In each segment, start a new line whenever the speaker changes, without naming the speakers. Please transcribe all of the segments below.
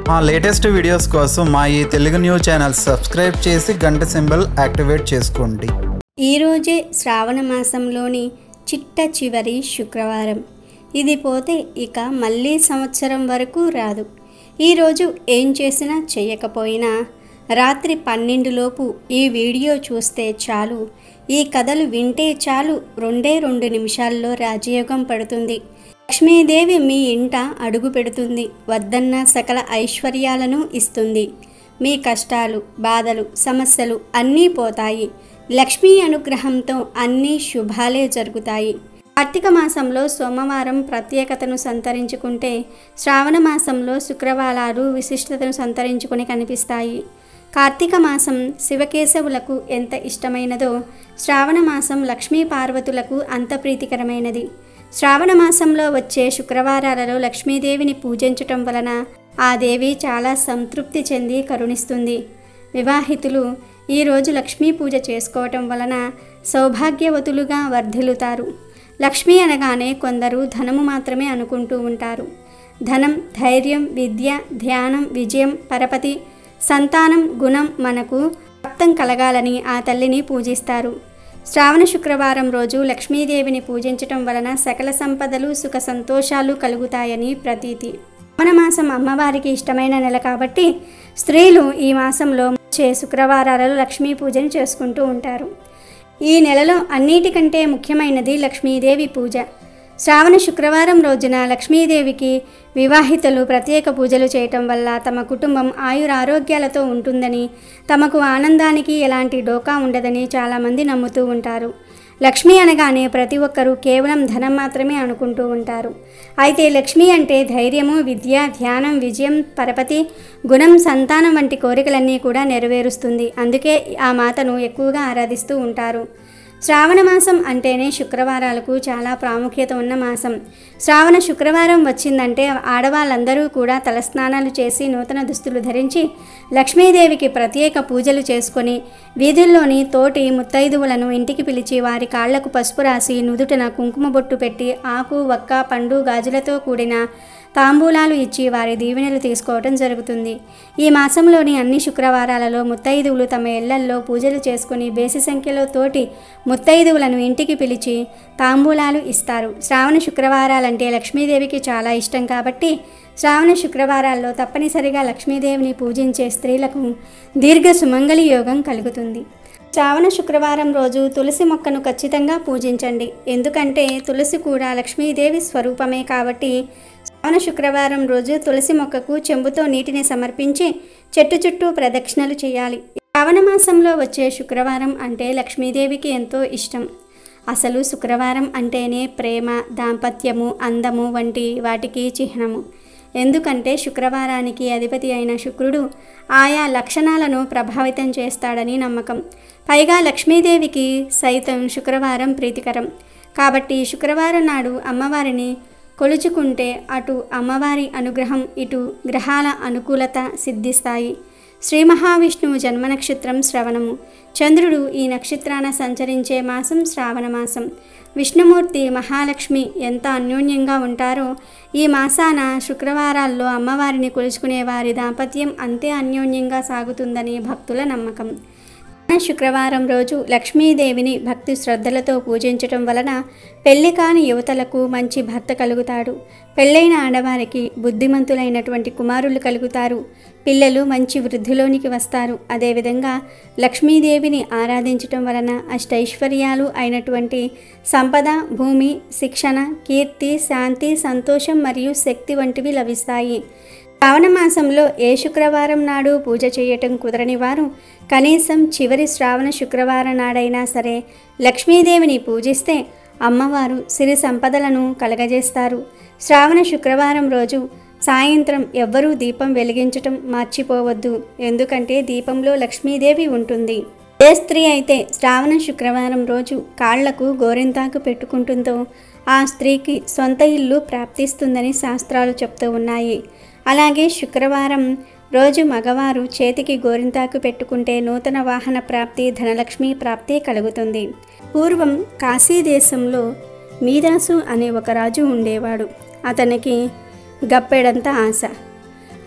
మా latest videos కోసం మా ఈ తెలుగు న్యూస్ ఛానల్ సబ్స్క్రైబ్ చేసి గంట సింబల్ యాక్టివేట్ చేసుకోండి
ఈరోజే శ్రావణ మాసంలోని చిట్ట చివరి శుక్రవారం ఇది పోతే ఇక మళ్ళీ సంవత్సరం వరకు రాదు ఈరోజు ఏం చేసినా చేయకపోయినా రాత్రి పన్నెండులోపు ఈ వీడియో చూస్తే చాలు ఈ కథలు వింటే చాలు రెండే రెండు నిమిషాల్లో రాజయోగం పడుతుంది లక్ష్మీదేవి మీ ఇంట అడుగు పెడుతుంది వద్దన్న సకల ఐశ్వర్యాలను ఇస్తుంది మీ కష్టాలు బాధలు సమస్యలు అన్నీ పోతాయి లక్ష్మీ అనుగ్రహంతో అన్ని శుభాలే జరుగుతాయి కార్తీక మాసంలో సోమవారం ప్రత్యేకతను సంతరించుకుంటే శ్రావణ మాసంలో శుక్రవారాలు విశిష్టతను సంతరించుకుని కనిపిస్తాయి కార్తీక మాసం శివకేశవులకు ఎంత ఇష్టమైనదో శ్రావణ మాసం లక్ష్మీ పార్వతులకు అంత ప్రీతికరమైనది శ్రావణ మాసంలో వచ్చే శుక్రవారాలలో లక్ష్మీదేవిని పూజించటం వలన ఆ దేవి చాలా సంతృప్తి చెంది కరుణిస్తుంది వివాహితులు ఈరోజు లక్ష్మీ పూజ చేసుకోవటం వలన సౌభాగ్యవతులుగా వర్ధిల్లుతారు లక్ష్మి అనగానే కొందరు ధనము మాత్రమే అనుకుంటూ ఉంటారు ధనం ధైర్యం విద్య ధ్యానం విజయం పరపతి సంతానం గుణం మనకు ప్రాప్తం కలగాలని ఆ తల్లిని పూజిస్తారు శ్రావణ శుక్రవారం రోజు లక్ష్మీదేవిని పూజించటం వలన సకల సంపదలు సుఖ సంతోషాలు కలుగుతాయని ప్రతీతి శ్రావణ మాసం అమ్మవారికి ఇష్టమైన నెల కాబట్టి స్త్రీలు ఈ మాసంలో వచ్చే శుక్రవారాలలో లక్ష్మీ పూజను చేసుకుంటూ ఉంటారు ఈ నెలలో అన్నిటికంటే ముఖ్యమైనది లక్ష్మీదేవి పూజ శ్రావణ శుక్రవారం రోజున లక్ష్మీదేవికి వివాహితులు ప్రత్యేక పూజలు చేయటం వల్ల తమ కుటుంబం ఆయురారోగ్యాలతో ఉంటుందని తమకు ఆనందానికి ఎలాంటి డోకా ఉండదని చాలామంది నమ్ముతూ ఉంటారు లక్ష్మి అనగానే ప్రతి ఒక్కరూ కేవలం ధనం మాత్రమే అనుకుంటూ ఉంటారు అయితే లక్ష్మి అంటే ధైర్యము విద్య ధ్యానం విజయం పరపతి గుణం సంతానం వంటి కోరికలన్నీ కూడా నెరవేరుస్తుంది అందుకే ఆ మాతను ఎక్కువగా ఆరాధిస్తూ ఉంటారు శ్రావణ మాసం అంటేనే శుక్రవారాలకు చాలా ప్రాముఖ్యత ఉన్న మాసం శ్రావణ శుక్రవారం వచ్చిందంటే ఆడవాళ్ళందరూ కూడా తలస్నానాలు చేసి నూతన దుస్తులు ధరించి లక్ష్మీదేవికి ప్రత్యేక పూజలు చేసుకొని వీధుల్లోని తోటి ముత్తైదువులను ఇంటికి పిలిచి వారి కాళ్లకు పసుపు రాసి నుదుటన కుంకుమ బొట్టు పెట్టి ఆకు వక్క పండు గాజులతో కూడిన తాంబూలాలు ఇచ్చి వారి దీవెనలు తీసుకోవడం జరుగుతుంది ఈ మాసంలోని అన్ని శుక్రవారాలలో ముత్తైదువులు తమ ఇళ్లల్లో పూజలు చేసుకుని బేసి సంఖ్యలో తోటి ముత్తైదువులను ఇంటికి పిలిచి తాంబూలాలు ఇస్తారు శ్రావణ శుక్రవారాలంటే లక్ష్మీదేవికి చాలా ఇష్టం కాబట్టి శ్రావణ శుక్రవారాల్లో తప్పనిసరిగా లక్ష్మీదేవిని పూజించే స్త్రీలకు దీర్ఘ సుమంగళి యోగం కలుగుతుంది శ్రావణ శుక్రవారం రోజు తులసి మొక్కను ఖచ్చితంగా పూజించండి ఎందుకంటే తులసి కూడా లక్ష్మీదేవి స్వరూపమే కాబట్టి శ్రావణ శుక్రవారం రోజు తులసి మొక్కకు చెంబుతో నీటిని సమర్పించి చెట్టు చుట్టూ ప్రదక్షిణలు చేయాలి శ్రావణ మాసంలో వచ్చే శుక్రవారం అంటే లక్ష్మీదేవికి ఎంతో ఇష్టం అసలు శుక్రవారం అంటేనే ప్రేమ దాంపత్యము అందము వంటి వాటికి చిహ్నము ఎందుకంటే శుక్రవారానికి అధిపతి అయిన శుక్రుడు ఆయా లక్షణాలను ప్రభావితం చేస్తాడని నమ్మకం పైగా లక్ష్మీదేవికి సైతం శుక్రవారం ప్రీతికరం కాబట్టి శుక్రవారం నాడు అమ్మవారిని కొలుచుకుంటే అటు అమ్మవారి అనుగ్రహం ఇటు గ్రహాల అనుకూలత సిద్ధిస్తాయి శ్రీ మహావిష్ణువు జన్మ నక్షత్రం శ్రవణము చంద్రుడు ఈ నక్షత్రాన సంచరించే మాసం శ్రావణ మాసం విష్ణుమూర్తి మహాలక్ష్మి ఎంత అన్యోన్యంగా ఉంటారో ఈ మాసాన శుక్రవారాల్లో అమ్మవారిని కొలుచుకునే వారి దాంపత్యం అంతే అన్యోన్యంగా సాగుతుందని భక్తుల నమ్మకం శుక్రవారం రోజు లక్ష్మీదేవిని భక్తి శ్రద్ధలతో పూజించటం వలన పెళ్లి కాని యువతలకు మంచి భర్త కలుగుతాడు పెళ్ళైన ఆడవారికి బుద్ధిమంతులైనటువంటి కుమారులు కలుగుతారు పిల్లలు మంచి వృద్ధిలోనికి వస్తారు అదేవిధంగా లక్ష్మీదేవిని ఆరాధించటం వలన అష్టైశ్వర్యాలు అయినటువంటి సంపద భూమి శిక్షణ కీర్తి శాంతి సంతోషం మరియు శక్తి వంటివి లభిస్తాయి శ్రావణ మాసంలో ఏ శుక్రవారం నాడు పూజ చేయటం కుదరని వారు కనీసం చివరి శ్రావణ శుక్రవారం నాడైనా సరే లక్ష్మీదేవిని పూజిస్తే అమ్మవారు సిరి సంపదలను కలగజేస్తారు శ్రావణ శుక్రవారం రోజు సాయంత్రం ఎవ్వరూ దీపం వెలిగించటం మర్చిపోవద్దు ఎందుకంటే దీపంలో లక్ష్మీదేవి ఉంటుంది ఏ స్త్రీ అయితే శ్రావణ శుక్రవారం రోజు కాళ్లకు గోరింతాకు పెట్టుకుంటుందో ఆ స్త్రీకి సొంత ఇల్లు ప్రాప్తిస్తుందని శాస్త్రాలు చెప్తూ ఉన్నాయి అలాగే శుక్రవారం రోజు మగవారు చేతికి గోరింతాకు పెట్టుకుంటే నూతన వాహన ప్రాప్తి ధనలక్ష్మి ప్రాప్తి కలుగుతుంది పూర్వం కాశీ దేశంలో మీరాసు అనే ఒక రాజు ఉండేవాడు అతనికి గప్పెడంత ఆశ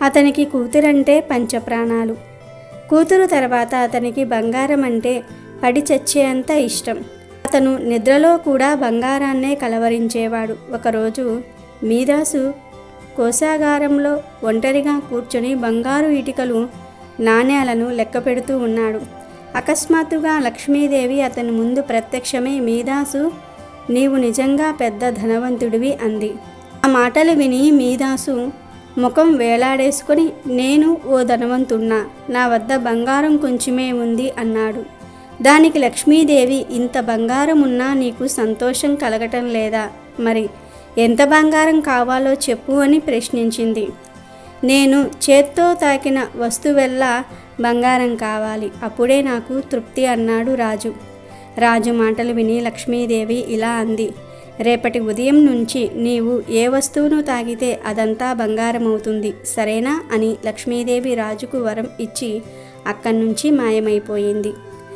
అతనికి కూతురంటే పంచప్రాణాలు కూతురు తర్వాత అతనికి బంగారం అంటే పడి చచ్చేంత ఇష్టం అతను నిద్రలో కూడా బంగారాన్నే కలవరించేవాడు ఒకరోజు మీదాసు కోశాగారంలో ఒంటరిగా కూర్చొని బంగారు ఇటుకలు నాణేలను లెక్క పెడుతూ ఉన్నాడు అకస్మాత్తుగా లక్ష్మీదేవి అతని ముందు ప్రత్యక్షమై మీదాసు నీవు నిజంగా పెద్ద ధనవంతుడివి అంది ఆ మాటలు విని మీదాసు ముఖం వేలాడేసుకొని నేను ఓ ధనవంతున్నా నా వద్ద బంగారం కొంచెమే ఉంది అన్నాడు దానికి లక్ష్మీదేవి ఇంత బంగారం ఉన్నా నీకు సంతోషం కలగటం లేదా మరి ఎంత బంగారం కావాలో చెప్పు అని ప్రశ్నించింది నేను చేత్తో తాకిన వస్తువెల్లా బంగారం కావాలి అప్పుడే నాకు తృప్తి అన్నాడు రాజు రాజు మాటలు విని లక్ష్మీదేవి ఇలా అంది రేపటి ఉదయం నుంచి నీవు ఏ వస్తువును తాగితే అదంతా బంగారం అవుతుంది సరేనా అని లక్ష్మీదేవి రాజుకు వరం ఇచ్చి అక్కడి నుంచి మాయమైపోయింది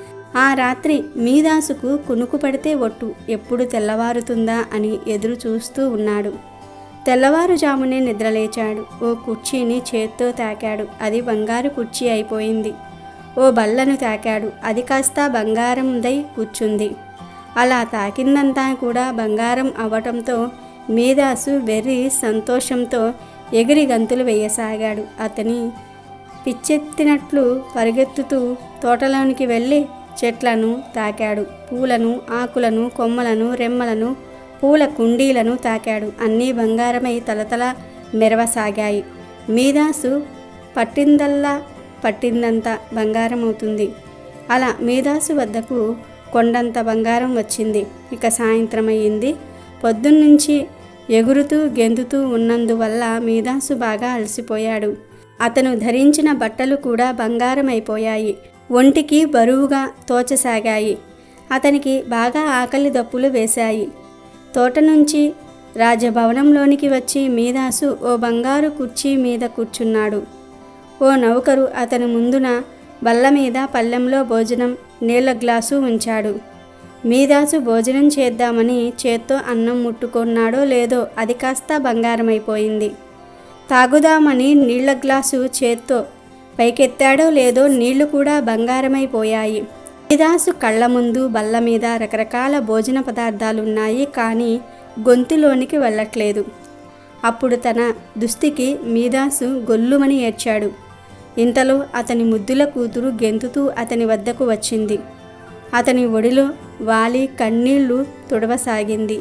ఆ రాత్రి మీదాసుకు కునుకు పడితే ఒట్టు ఎప్పుడు తెల్లవారుతుందా అని ఎదురు చూస్తూ ఉన్నాడు తెల్లవారుజామునే నిద్రలేచాడు ఓ కుర్చీని చేత్తో తాకాడు అది బంగారు కుర్చీ అయిపోయింది ఓ బల్లను తాకాడు అది కాస్త బంగారందై కూర్చుంది అలా తాకిందంతా కూడా బంగారం అవటంతో మీదాసు వెర్రి సంతోషంతో ఎగిరి గంతులు వేయసాగాడు అతని పిచ్చెత్తినట్లు పరిగెత్తుతూ తోటలోనికి వెళ్ళి చెట్లను తాకాడు పూలను ఆకులను కొమ్మలను రెమ్మలను పూల కుండీలను తాకాడు అన్నీ బంగారమై తలతల మెరవసాగాయి మీదాసు పట్టిందల్లా పట్టిందంతా బంగారం అవుతుంది అలా మీదాసు వద్దకు కొండంత బంగారం వచ్చింది ఇక సాయంత్రం అయ్యింది పొద్దున్నుంచి ఎగురుతూ గెంతుతూ ఉన్నందువల్ల మీదాసు బాగా అలసిపోయాడు అతను ధరించిన బట్టలు కూడా బంగారం అయిపోయాయి ఒంటికి బరువుగా తోచసాగాయి అతనికి బాగా ఆకలి దప్పులు వేశాయి తోట నుంచి రాజభవనంలోనికి వచ్చి మీదాసు ఓ బంగారు కుర్చీ మీద కూర్చున్నాడు ఓ నౌకరు అతని ముందున బల్ల మీద పళ్ళెంలో భోజనం నీళ్ల గ్లాసు ఉంచాడు మీదాసు భోజనం చేద్దామని చేత్తో అన్నం ముట్టుకున్నాడో లేదో అది కాస్త బంగారమైపోయింది తాగుదామని నీళ్ల గ్లాసు చేత్తో పైకెత్తాడో లేదో నీళ్లు కూడా బంగారమైపోయాయి మీదాసు కళ్ళ ముందు బల్ల మీద రకరకాల భోజన పదార్థాలున్నాయి కానీ గొంతులోనికి వెళ్ళట్లేదు అప్పుడు తన దుస్థికి మీదాసు గొల్లుమని ఏడ్చాడు ఇంతలో అతని ముద్దుల కూతురు గెంతుతూ అతని వద్దకు వచ్చింది అతని ఒడిలో వాలి కన్నీళ్లు తుడవసాగింది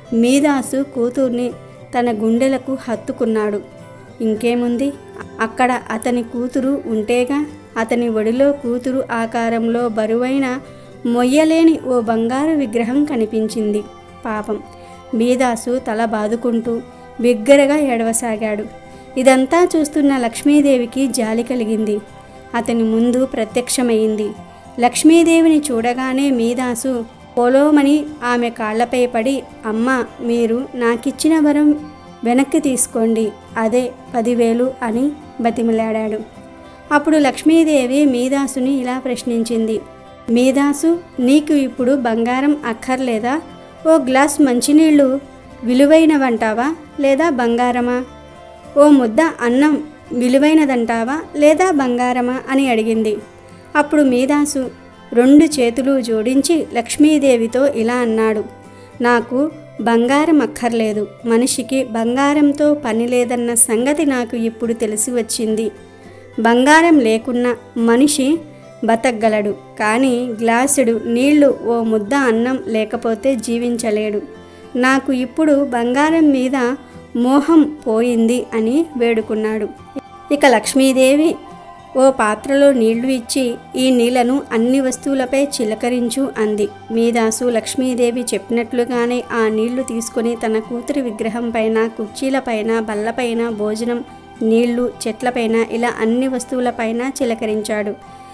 మీదాసు కూతుర్ని తన గుండెలకు హత్తుకున్నాడు ఇంకేముంది అక్కడ అతని కూతురు ఉంటేగా అతని ఒడిలో కూతురు ఆకారంలో బరువైన మొయ్యలేని ఓ బంగారు విగ్రహం కనిపించింది పాపం మీదాసు తల బాదుకుంటూ బిగ్గరగా ఏడవసాగాడు ఇదంతా చూస్తున్న లక్ష్మీదేవికి జాలి కలిగింది అతని ముందు ప్రత్యక్షమైంది లక్ష్మీదేవిని చూడగానే మీదాసు పోలోమని ఆమె కాళ్లపై పడి అమ్మ మీరు నాకిచ్చిన వరం వెనక్కి తీసుకోండి అదే పదివేలు అని బతిమిలాడాడు అప్పుడు లక్ష్మీదేవి మీదాసుని ఇలా ప్రశ్నించింది మీదాసు నీకు ఇప్పుడు బంగారం అక్కర్లేదా ఓ గ్లాస్ మంచినీళ్ళు విలువైనవంటావా లేదా బంగారమా ఓ ముద్ద అన్నం విలువైనదంటావా లేదా బంగారమా అని అడిగింది అప్పుడు మీదాసు రెండు చేతులు జోడించి లక్ష్మీదేవితో ఇలా అన్నాడు నాకు బంగారం అక్కర్లేదు మనిషికి బంగారంతో పని లేదన్న సంగతి నాకు ఇప్పుడు తెలిసి వచ్చింది బంగారం లేకున్నా మనిషి బతకగలడు కానీ గ్లాసుడు నీళ్లు ఓ ముద్ద అన్నం లేకపోతే జీవించలేడు నాకు ఇప్పుడు బంగారం మీద మోహం పోయింది అని వేడుకున్నాడు ఇక లక్ష్మీదేవి ఓ పాత్రలో నీళ్లు ఇచ్చి ఈ నీళ్లను అన్ని వస్తువులపై చిలకరించు అంది మీదాసు లక్ష్మీదేవి చెప్పినట్లుగానే ఆ నీళ్లు తీసుకొని తన కూతురి విగ్రహం పైన కుర్చీలపైన బల్లపైన భోజనం నీళ్లు చెట్లపైన ఇలా అన్ని వస్తువులపైన చిలకరించాడు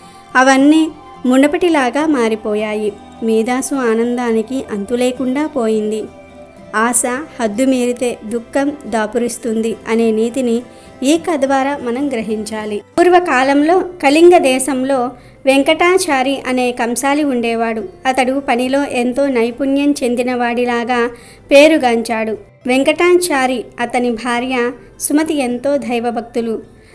అవన్నీ మునపటిలాగా మారిపోయాయి మీదాసు ఆనందానికి అంతు లేకుండా పోయింది ఆశ హద్దు మీరితే దుఃఖం దాపురిస్తుంది అనే నీతిని ఈ కథ ద్వారా మనం గ్రహించాలి పూర్వకాలంలో కళింగ దేశంలో వెంకటాచారి అనే కంసాలి ఉండేవాడు అతడు పనిలో ఎంతో నైపుణ్యం చెందినవాడిలాగా పేరుగాంచాడు వెంకటాచారి అతని భార్య సుమతి ఎంతో దైవభక్తులు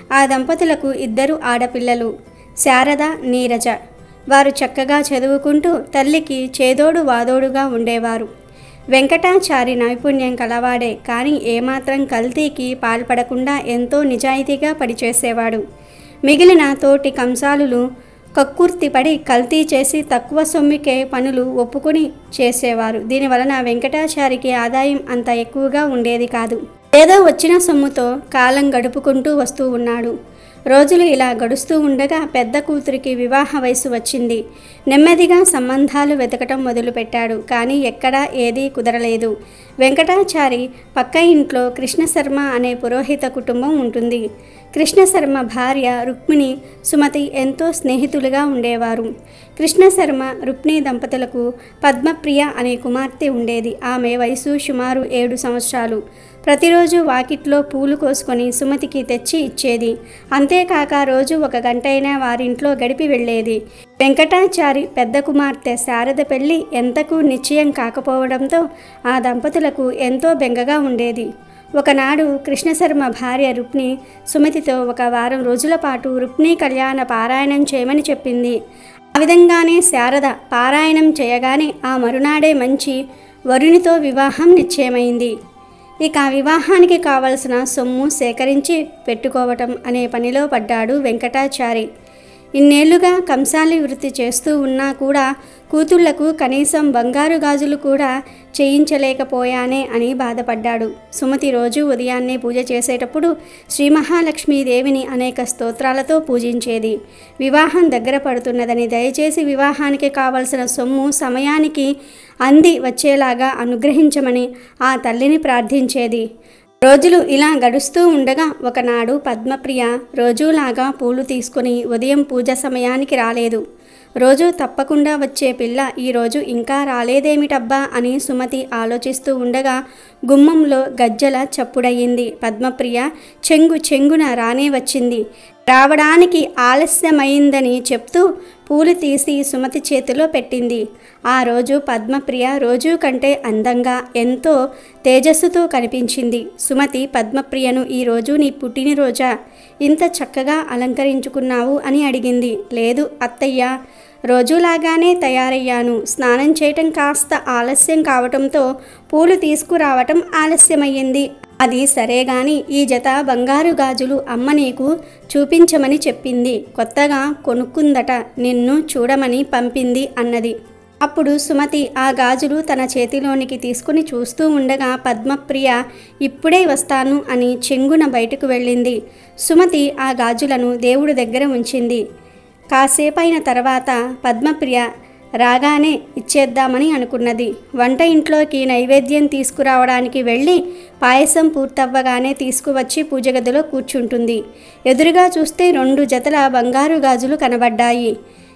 ఆ దంపతులకు ఇద్దరు ఆడపిల్లలు శారద నీరజ వారు చక్కగా చదువుకుంటూ తల్లికి చేదోడు వాదోడుగా ఉండేవారు వెంకటాచారి నైపుణ్యం కలవాడే కానీ ఏమాత్రం కల్తీకి పాల్పడకుండా ఎంతో నిజాయితీగా పనిచేసేవాడు మిగిలిన తోటి కంసాలులు కక్కుర్తిపడి కల్తీ చేసి తక్కువ సొమ్ముకే పనులు ఒప్పుకొని చేసేవారు దీనివలన వెంకటాచారికి ఆదాయం అంత ఎక్కువగా ఉండేది కాదు ఏదో వచ్చిన సొమ్ముతో కాలం గడుపుకుంటూ వస్తూ ఉన్నాడు రోజులు ఇలా గడుస్తూ ఉండగా పెద్ద కూతురికి వివాహ వయసు వచ్చింది నెమ్మదిగా సంబంధాలు వెతకటం మొదలుపెట్టాడు కానీ ఎక్కడా ఏదీ కుదరలేదు వెంకటాచారి పక్క ఇంట్లో కృష్ణశర్మ అనే పురోహిత కుటుంబం ఉంటుంది కృష్ణశర్మ భార్య రుక్మిణి సుమతి ఎంతో స్నేహితులుగా ఉండేవారు కృష్ణశర్మ రుక్మిణి దంపతులకు పద్మప్రియ అనే కుమార్తె ఉండేది ఆమె వయసు సుమారు ఏడు సంవత్సరాలు ప్రతిరోజు వాకిట్లో పూలు కోసుకొని సుమతికి తెచ్చి ఇచ్చేది అంతేకాక రోజు ఒక గంటైనా వారింట్లో గడిపి వెళ్ళేది వెంకటాచారి పెద్ద కుమార్తె శారద పెళ్లి ఎంతకు నిశ్చయం కాకపోవడంతో ఆ దంపతులకు ఎంతో బెంగగా ఉండేది ఒకనాడు కృష్ణశర్మ భార్య రుక్ని సుమతితో ఒక వారం రోజుల పాటు రుక్ని కళ్యాణ పారాయణం చేయమని చెప్పింది ఆ విధంగానే శారద పారాయణం చేయగానే ఆ మరునాడే మంచి వరునితో వివాహం నిశ్చయమైంది ఇక ఆ వివాహానికి కావలసిన సొమ్ము సేకరించి పెట్టుకోవటం అనే పనిలో పడ్డాడు వెంకటాచారి ఇన్నేళ్లుగా కంసాలి వృత్తి చేస్తూ ఉన్నా కూడా కూతుళ్లకు కనీసం బంగారు గాజులు కూడా చేయించలేకపోయానే అని బాధపడ్డాడు సుమతి రోజు ఉదయాన్నే పూజ చేసేటప్పుడు శ్రీ మహాలక్ష్మీదేవిని అనేక స్తోత్రాలతో పూజించేది వివాహం దగ్గర పడుతున్నదని దయచేసి వివాహానికి కావలసిన సొమ్ము సమయానికి అంది వచ్చేలాగా అనుగ్రహించమని ఆ తల్లిని ప్రార్థించేది రోజులు ఇలా గడుస్తూ ఉండగా ఒకనాడు పద్మప్రియ రోజులాగా పూలు తీసుకుని ఉదయం పూజ సమయానికి రాలేదు రోజు తప్పకుండా వచ్చే పిల్ల ఈరోజు ఇంకా రాలేదేమిటబ్బా అని సుమతి ఆలోచిస్తూ ఉండగా గుమ్మంలో గజ్జల చప్పుడయ్యింది పద్మప్రియ చెంగు చెంగున రానే వచ్చింది రావడానికి ఆలస్యమైందని చెప్తూ పూలు తీసి సుమతి చేతిలో పెట్టింది ఆ రోజు పద్మప్రియ రోజు కంటే అందంగా ఎంతో తేజస్సుతో కనిపించింది సుమతి పద్మప్రియను ఈరోజు నీ పుట్టినరోజా ఇంత చక్కగా అలంకరించుకున్నావు అని అడిగింది లేదు అత్తయ్య రోజులాగానే తయారయ్యాను స్నానం చేయటం కాస్త ఆలస్యం కావటంతో పూలు తీసుకురావటం ఆలస్యమయ్యింది అది సరే గాని ఈ జత బంగారు గాజులు అమ్మ నీకు చూపించమని చెప్పింది కొత్తగా కొనుక్కుందట నిన్ను చూడమని పంపింది అన్నది అప్పుడు సుమతి ఆ గాజులు తన చేతిలోనికి తీసుకుని చూస్తూ ఉండగా పద్మప్రియ ఇప్పుడే వస్తాను అని చెంగున బయటకు వెళ్ళింది సుమతి ఆ గాజులను దేవుడి దగ్గర ఉంచింది కాసేపైన తర్వాత పద్మప్రియ రాగానే ఇచ్చేద్దామని అనుకున్నది వంట ఇంట్లోకి నైవేద్యం తీసుకురావడానికి వెళ్ళి పాయసం పూర్తవ్వగానే తీసుకువచ్చి పూజ గదిలో కూర్చుంటుంది ఎదురుగా చూస్తే రెండు జతల బంగారు గాజులు కనబడ్డాయి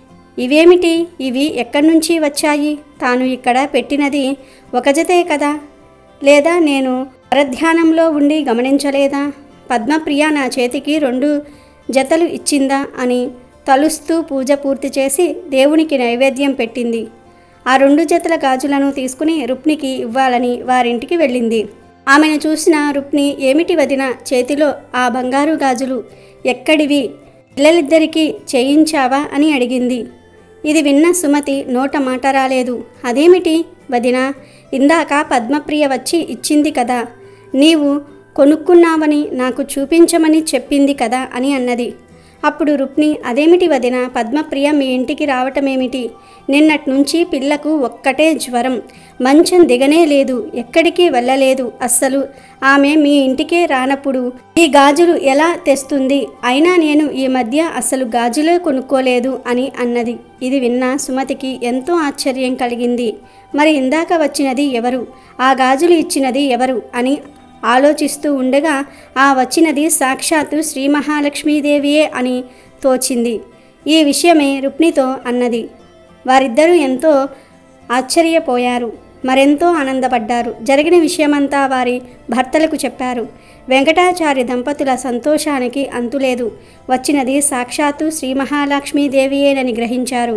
ఇవేమిటి ఇవి ఎక్కడి నుంచి వచ్చాయి తాను ఇక్కడ పెట్టినది ఒక జతే కదా లేదా నేను పరధ్యానంలో ఉండి గమనించలేదా పద్మప్రియ నా చేతికి రెండు జతలు ఇచ్చిందా అని తలుస్తూ పూజ పూర్తి చేసి దేవునికి నైవేద్యం పెట్టింది ఆ రెండు జతల గాజులను తీసుకుని రుక్నికి ఇవ్వాలని వారింటికి వెళ్ళింది ఆమెను చూసిన రుక్ని ఏమిటి వదిన చేతిలో ఆ బంగారు గాజులు ఎక్కడివి పిల్లలిద్దరికీ చేయించావా అని అడిగింది ఇది విన్న సుమతి నోట మాట రాలేదు అదేమిటి వదిన ఇందాక పద్మప్రియ వచ్చి ఇచ్చింది కదా నీవు కొనుక్కున్నావని నాకు చూపించమని చెప్పింది కదా అని అన్నది అప్పుడు రుక్ని అదేమిటి వదిన పద్మప్రియ మీ ఇంటికి రావటమేమిటి నిన్నటి నుంచి పిల్లకు ఒక్కటే జ్వరం మంచం దిగనే లేదు ఎక్కడికి వెళ్ళలేదు అస్సలు ఆమె మీ ఇంటికే రానప్పుడు ఈ గాజులు ఎలా తెస్తుంది అయినా నేను ఈ మధ్య అసలు గాజులే కొనుక్కోలేదు అని అన్నది ఇది విన్న సుమతికి ఎంతో ఆశ్చర్యం కలిగింది మరి ఇందాక వచ్చినది ఎవరు ఆ గాజులు ఇచ్చినది ఎవరు అని ఆలోచిస్తూ ఉండగా ఆ వచ్చినది సాక్షాత్తు శ్రీ మహాలక్ష్మీదేవియే అని తోచింది ఈ విషయమే రుక్నితో అన్నది వారిద్దరూ ఎంతో ఆశ్చర్యపోయారు మరెంతో ఆనందపడ్డారు జరిగిన విషయమంతా వారి భర్తలకు చెప్పారు వెంకటాచారి దంపతుల సంతోషానికి అంతులేదు వచ్చినది సాక్షాత్తు శ్రీ మహాలక్ష్మీదేవియేనని గ్రహించారు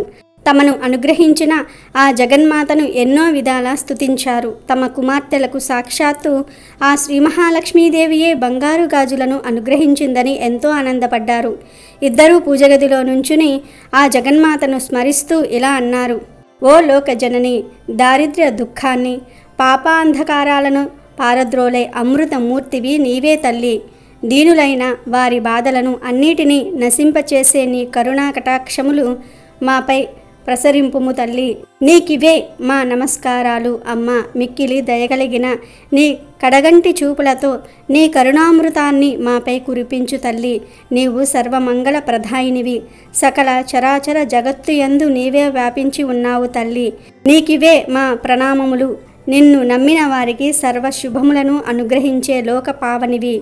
తమను అనుగ్రహించిన ఆ జగన్మాతను ఎన్నో విధాలా స్తుతించారు తమ కుమార్తెలకు సాక్షాత్తు ఆ శ్రీ మహాలక్ష్మీదేవియే బంగారు గాజులను అనుగ్రహించిందని ఎంతో ఆనందపడ్డారు ఇద్దరూ పూజగదిలో నుంచుని ఆ జగన్మాతను స్మరిస్తూ ఇలా అన్నారు ఓ లోక జనని దారిద్ర్య దుఃఖాన్ని పాపాంధకారాలను పారద్రోలే అమృతమూర్తివి నీవే తల్లి దీనులైన వారి బాధలను అన్నిటినీ నశింపచేసే నీ కరుణా కటాక్షములు మాపై ప్రసరింపుము తల్లి నీకివే మా నమస్కారాలు అమ్మ మిక్కిలి దయగలిగిన నీ కడగంటి చూపులతో నీ కరుణామృతాన్ని మాపై కురిపించు తల్లి నీవు సర్వమంగళ ప్రధాయినివి సకల చరాచర జగత్తు యందు నీవే వ్యాపించి ఉన్నావు తల్లి నీకివే మా ప్రణామములు నిన్ను నమ్మిన వారికి సర్వ శుభములను అనుగ్రహించే లోక పావనివి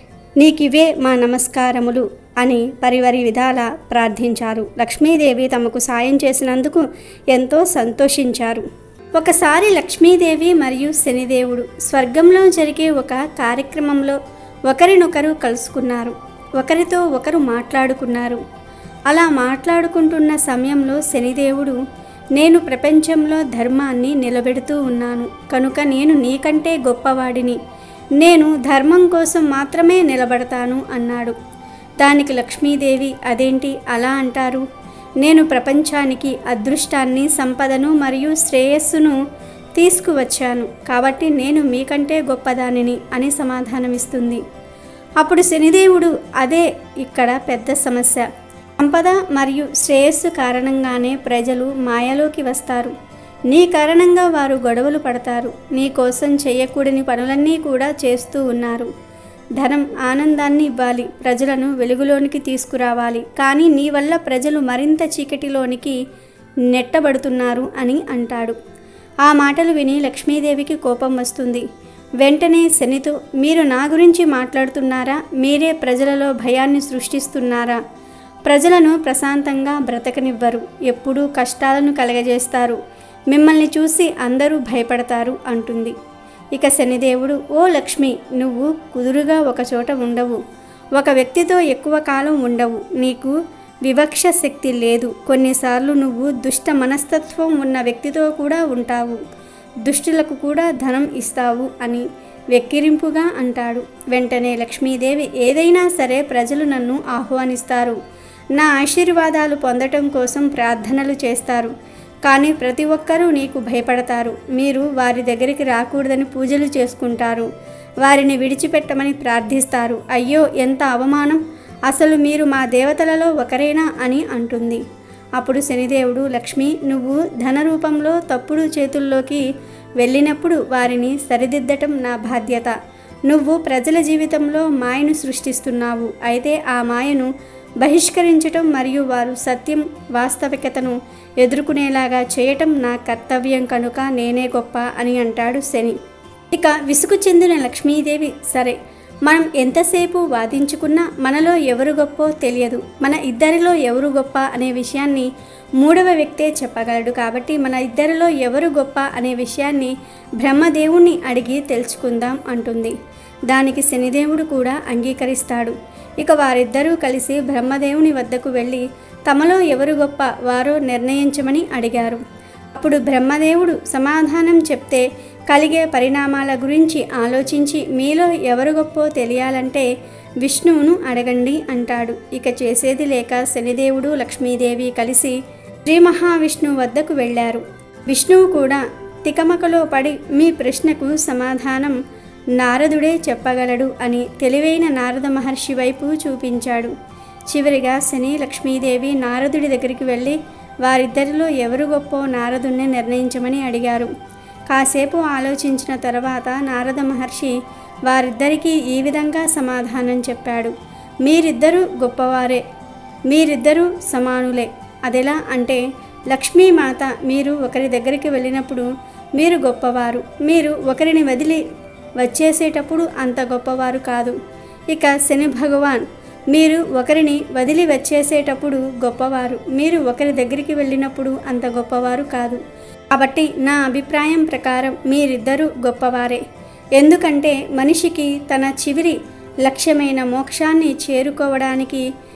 నీకివే మా నమస్కారములు అని పరివరి విధాల ప్రార్థించారు లక్ష్మీదేవి తమకు సాయం చేసినందుకు ఎంతో సంతోషించారు ఒకసారి లక్ష్మీదేవి మరియు శనిదేవుడు స్వర్గంలో జరిగే ఒక కార్యక్రమంలో ఒకరినొకరు కలుసుకున్నారు ఒకరితో ఒకరు మాట్లాడుకున్నారు అలా మాట్లాడుకుంటున్న సమయంలో శనిదేవుడు నేను ప్రపంచంలో ధర్మాన్ని నిలబెడుతూ ఉన్నాను కనుక నేను నీకంటే గొప్పవాడిని నేను ధర్మం కోసం మాత్రమే నిలబడతాను అన్నాడు దానికి లక్ష్మీదేవి అదేంటి అలా అంటారు నేను ప్రపంచానికి అదృష్టాన్ని సంపదను మరియు శ్రేయస్సును తీసుకువచ్చాను కాబట్టి నేను మీకంటే గొప్పదానిని అని సమాధానమిస్తుంది అప్పుడు శనిదేవుడు అదే ఇక్కడ పెద్ద సమస్య సంపద మరియు శ్రేయస్సు కారణంగానే ప్రజలు మాయలోకి వస్తారు నీ కారణంగా వారు గొడవలు పడతారు నీ కోసం చేయకూడని పనులన్నీ కూడా చేస్తూ ఉన్నారు ధనం ఆనందాన్ని ఇవ్వాలి ప్రజలను వెలుగులోనికి తీసుకురావాలి కానీ నీ వల్ల ప్రజలు మరింత చీకటిలోనికి నెట్టబడుతున్నారు అని అంటాడు ఆ మాటలు విని లక్ష్మీదేవికి కోపం వస్తుంది వెంటనే శనితో మీరు నా గురించి మాట్లాడుతున్నారా మీరే ప్రజలలో భయాన్ని సృష్టిస్తున్నారా ప్రజలను ప్రశాంతంగా బ్రతకనివ్వరు ఎప్పుడూ కష్టాలను కలగజేస్తారు మిమ్మల్ని చూసి అందరూ భయపడతారు అంటుంది ఇక శనిదేవుడు ఓ లక్ష్మి నువ్వు కుదురుగా ఒకచోట ఉండవు ఒక వ్యక్తితో ఎక్కువ కాలం ఉండవు నీకు వివక్ష శక్తి లేదు కొన్నిసార్లు నువ్వు దుష్ట మనస్తత్వం ఉన్న వ్యక్తితో కూడా ఉంటావు దుష్టులకు కూడా ధనం ఇస్తావు అని వెక్కిరింపుగా అంటాడు వెంటనే లక్ష్మీదేవి ఏదైనా సరే ప్రజలు నన్ను ఆహ్వానిస్తారు నా ఆశీర్వాదాలు పొందటం కోసం ప్రార్థనలు చేస్తారు కానీ ప్రతి ఒక్కరూ నీకు భయపడతారు మీరు వారి దగ్గరికి రాకూడదని పూజలు చేసుకుంటారు వారిని విడిచిపెట్టమని ప్రార్థిస్తారు అయ్యో ఎంత అవమానం అసలు మీరు మా దేవతలలో ఒకరేనా అని అంటుంది అప్పుడు శనిదేవుడు లక్ష్మి నువ్వు ధన రూపంలో తప్పుడు చేతుల్లోకి వెళ్ళినప్పుడు వారిని సరిదిద్దటం నా బాధ్యత నువ్వు ప్రజల జీవితంలో మాయను సృష్టిస్తున్నావు అయితే ఆ మాయను బహిష్కరించటం మరియు వారు సత్యం వాస్తవికతను ఎదుర్కొనేలాగా చేయటం నా కర్తవ్యం కనుక నేనే గొప్ప అని అంటాడు శని ఇక విసుగు చెందిన లక్ష్మీదేవి సరే మనం ఎంతసేపు వాదించుకున్నా మనలో ఎవరు గొప్పో తెలియదు మన ఇద్దరిలో ఎవరు గొప్ప అనే విషయాన్ని మూడవ వ్యక్తే చెప్పగలడు కాబట్టి మన ఇద్దరిలో ఎవరు గొప్ప అనే విషయాన్ని బ్రహ్మదేవుణ్ణి అడిగి తెలుసుకుందాం అంటుంది దానికి శనిదేవుడు కూడా అంగీకరిస్తాడు ఇక వారిద్దరూ కలిసి బ్రహ్మదేవుని వద్దకు వెళ్ళి తమలో ఎవరు గొప్ప వారో నిర్ణయించమని అడిగారు అప్పుడు బ్రహ్మదేవుడు సమాధానం చెప్తే కలిగే పరిణామాల గురించి ఆలోచించి మీలో ఎవరు గొప్పో తెలియాలంటే విష్ణువును అడగండి అంటాడు ఇక చేసేది లేక శనిదేవుడు లక్ష్మీదేవి కలిసి శ్రీ మహావిష్ణువు వద్దకు వెళ్ళారు విష్ణువు కూడా తికమకలో పడి మీ ప్రశ్నకు సమాధానం నారదుడే చెప్పగలడు అని తెలివైన నారద మహర్షి వైపు చూపించాడు చివరిగా శని లక్ష్మీదేవి నారదుడి దగ్గరికి వెళ్ళి వారిద్దరిలో ఎవరు గొప్పో నారదుణ్ణి నిర్ణయించమని అడిగారు కాసేపు ఆలోచించిన తర్వాత నారద మహర్షి వారిద్దరికీ ఈ విధంగా సమాధానం చెప్పాడు మీరిద్దరూ గొప్పవారే మీరిద్దరూ సమానులే అదెలా అంటే లక్ష్మీమాత మీరు ఒకరి దగ్గరికి వెళ్ళినప్పుడు మీరు గొప్పవారు మీరు ఒకరిని వదిలి వచ్చేసేటప్పుడు అంత గొప్పవారు కాదు ఇక శని భగవాన్ మీరు ఒకరిని వదిలి వచ్చేసేటప్పుడు గొప్పవారు మీరు ఒకరి దగ్గరికి వెళ్ళినప్పుడు అంత గొప్పవారు కాదు కాబట్టి నా అభిప్రాయం ప్రకారం మీరిద్దరూ గొప్పవారే ఎందుకంటే మనిషికి తన చివరి లక్ష్యమైన మోక్షాన్ని చేరుకోవడానికి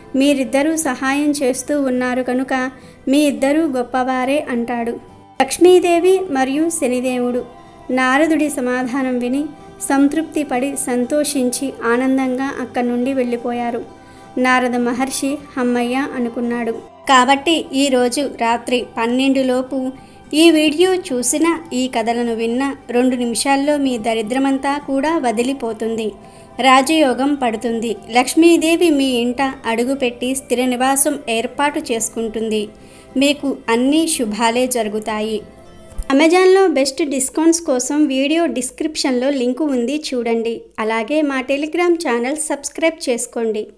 మీరిద్దరూ సహాయం చేస్తూ ఉన్నారు కనుక మీ ఇద్దరూ గొప్పవారే అంటాడు లక్ష్మీదేవి మరియు శనిదేవుడు నారదుడి సమాధానం విని సంతృప్తి పడి సంతోషించి ఆనందంగా అక్కడి నుండి వెళ్ళిపోయారు నారద మహర్షి హమ్మయ్య అనుకున్నాడు కాబట్టి ఈరోజు రాత్రి పన్నెండులోపు ఈ వీడియో చూసిన ఈ కథలను విన్న రెండు నిమిషాల్లో మీ దరిద్రమంతా కూడా వదిలిపోతుంది రాజయోగం పడుతుంది లక్ష్మీదేవి మీ ఇంట అడుగుపెట్టి స్థిర నివాసం ఏర్పాటు చేసుకుంటుంది మీకు అన్ని శుభాలే జరుగుతాయి అమెజాన్లో బెస్ట్ డిస్కౌంట్స్ కోసం వీడియో డిస్క్రిప్షన్లో లింకు ఉంది చూడండి అలాగే మా టెలిగ్రామ్ ఛానల్ సబ్స్క్రైబ్ చేసుకోండి